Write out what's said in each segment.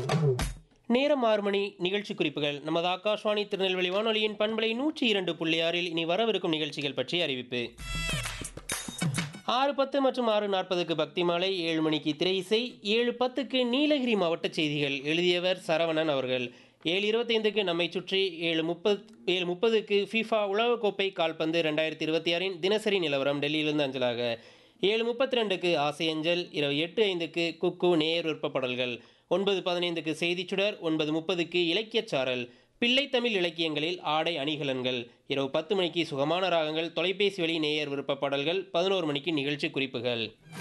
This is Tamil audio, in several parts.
நேரம் ஆறு மணி நிகழ்ச்சி குறிப்புகள் நமது ஆகாஷ்வாணி திருநெல்வேலி வானொலியின் பண்பலை நூற்றி இரண்டு புள்ளி ஆறில் இனி வரவிருக்கும் நிகழ்ச்சிகள் பற்றி அறிவிப்பு ஆறு பத்து மற்றும் ஆறு நாற்பதுக்கு பக்தி மாலை ஏழு மணிக்கு திரை இசை ஏழு பத்துக்கு நீலகிரி மாவட்ட செய்திகள் எழுதியவர் சரவணன் அவர்கள் ஏழு இருபத்தைந்துக்கு நம்மை சுற்றி ஏழு முப்பது ஏழு முப்பதுக்கு ஃபிஃபா உலகக்கோப்பை கால்பந்து ரெண்டாயிரத்தி இருபத்தி ஆறின் தினசரி நிலவரம் டெல்லியிலிருந்து அஞ்சலாக ஏழு முப்பத்தி ரெண்டுக்கு ஆசை அஞ்சல் இரவு எட்டு ஐந்துக்கு குக்கு நேர் விருப்பப்படல்கள் ஒன்பது பதினைந்துக்கு செய்திச் சுடர் ஒன்பது முப்பதுக்கு இலக்கியச் சாரல் பிள்ளை தமிழ் இலக்கியங்களில் ஆடை அணிகலன்கள் இரவு பத்து மணிக்கு சுகமான ராகங்கள் தொலைபேசி வழி நேயர் விருப்ப பாடல்கள் பதினோரு மணிக்கு நிகழ்ச்சி குறிப்புகள்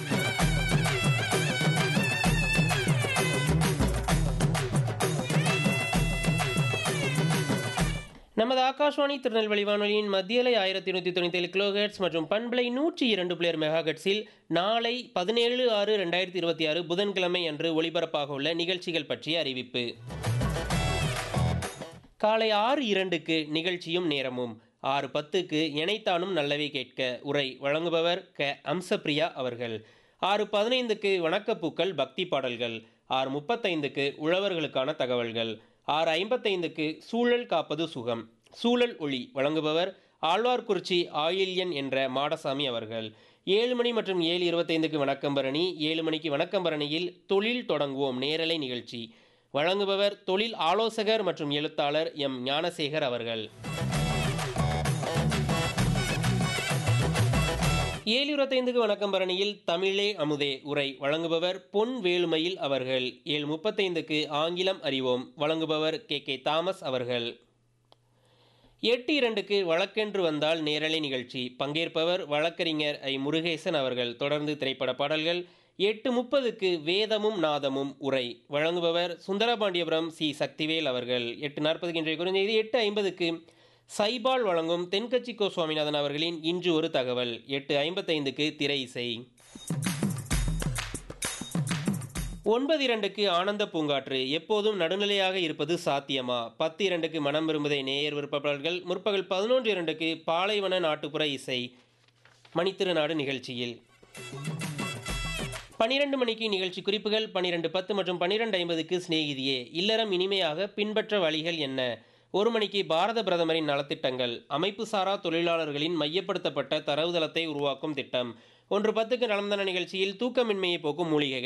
நமது ஆகாஷ்வாணி திருநெல்வேலி வானொலியின் மத்தியலை ஆயிரத்தி நூற்றி தொண்ணூற்றி ஏழு கிலோஹெட்ஸ் மற்றும் பண்பலை நூற்றி இரண்டு பிளேயர் மெகாஹெட்ஸில் நாளை பதினேழு ஆறு ரெண்டாயிரத்தி இருபத்தி ஆறு புதன்கிழமை அன்று ஒளிபரப்பாக உள்ள நிகழ்ச்சிகள் பற்றிய அறிவிப்பு காலை ஆறு இரண்டுக்கு நிகழ்ச்சியும் நேரமும் ஆறு பத்துக்கு இணைத்தானும் நல்லவை கேட்க உரை வழங்குபவர் க அம்சப்பிரியா அவர்கள் ஆறு பதினைந்துக்கு வணக்கப்பூக்கள் பக்தி பாடல்கள் ஆறு முப்பத்தைந்துக்கு உழவர்களுக்கான தகவல்கள் ஆறு ஐம்பத்தைந்துக்கு சூழல் காப்பது சுகம் சூழல் ஒளி வழங்குபவர் ஆழ்வார்குறிச்சி ஆயில்யன் என்ற மாடசாமி அவர்கள் ஏழு மணி மற்றும் ஏழு இருபத்தைந்துக்கு வணக்கம்பரணி ஏழு மணிக்கு வணக்கம்பரணியில் தொழில் தொடங்குவோம் நேரலை நிகழ்ச்சி வழங்குபவர் தொழில் ஆலோசகர் மற்றும் எழுத்தாளர் எம் ஞானசேகர் அவர்கள் ஏழு இருபத்தைந்துக்கு வணக்கம் பரணியில் தமிழே அமுதே உரை வழங்குபவர் பொன் வேலுமையில் அவர்கள் ஏழு முப்பத்தைந்துக்கு ஆங்கிலம் அறிவோம் வழங்குபவர் கே கே தாமஸ் அவர்கள் எட்டு இரண்டுக்கு வழக்கென்று வந்தால் நேரலை நிகழ்ச்சி பங்கேற்பவர் வழக்கறிஞர் ஐ முருகேசன் அவர்கள் தொடர்ந்து திரைப்பட பாடல்கள் எட்டு முப்பதுக்கு வேதமும் நாதமும் உரை வழங்குபவர் சுந்தரபாண்டியபுரம் சி சக்திவேல் அவர்கள் எட்டு நாற்பதுக்கு இன்றைய குறைஞ்செய்தி எட்டு ஐம்பதுக்கு சைபால் வழங்கும் தென்கட்சி கோ சுவாமிநாதன் அவர்களின் இன்று ஒரு தகவல் எட்டு ஐம்பத்தைந்துக்கு திரை இசை ஒன்பது இரண்டுக்கு ஆனந்த பூங்காற்று எப்போதும் நடுநிலையாக இருப்பது சாத்தியமா பத்து இரண்டுக்கு மனம் விரும்புதை நேயர் விருப்பப்பாளர்கள் முற்பகல் பதினொன்று இரண்டுக்கு பாலைவன நாட்டுப்புற இசை மணித்திருநாடு நிகழ்ச்சியில் பனிரெண்டு மணிக்கு நிகழ்ச்சி குறிப்புகள் பனிரெண்டு பத்து மற்றும் பனிரெண்டு ஐம்பதுக்கு சிநேகிதியே இல்லறம் இனிமையாக பின்பற்ற வழிகள் என்ன ஒரு மணிக்கு பாரத பிரதமரின் நலத்திட்டங்கள் அமைப்பு சாரா தொழிலாளர்களின் மையப்படுத்தப்பட்ட தரவுதளத்தை உருவாக்கும் திட்டம் ஒன்று பத்துக்கு நலந்தன நிகழ்ச்சியில் தூக்கமின்மையை போக்கும் மூலிகைகள்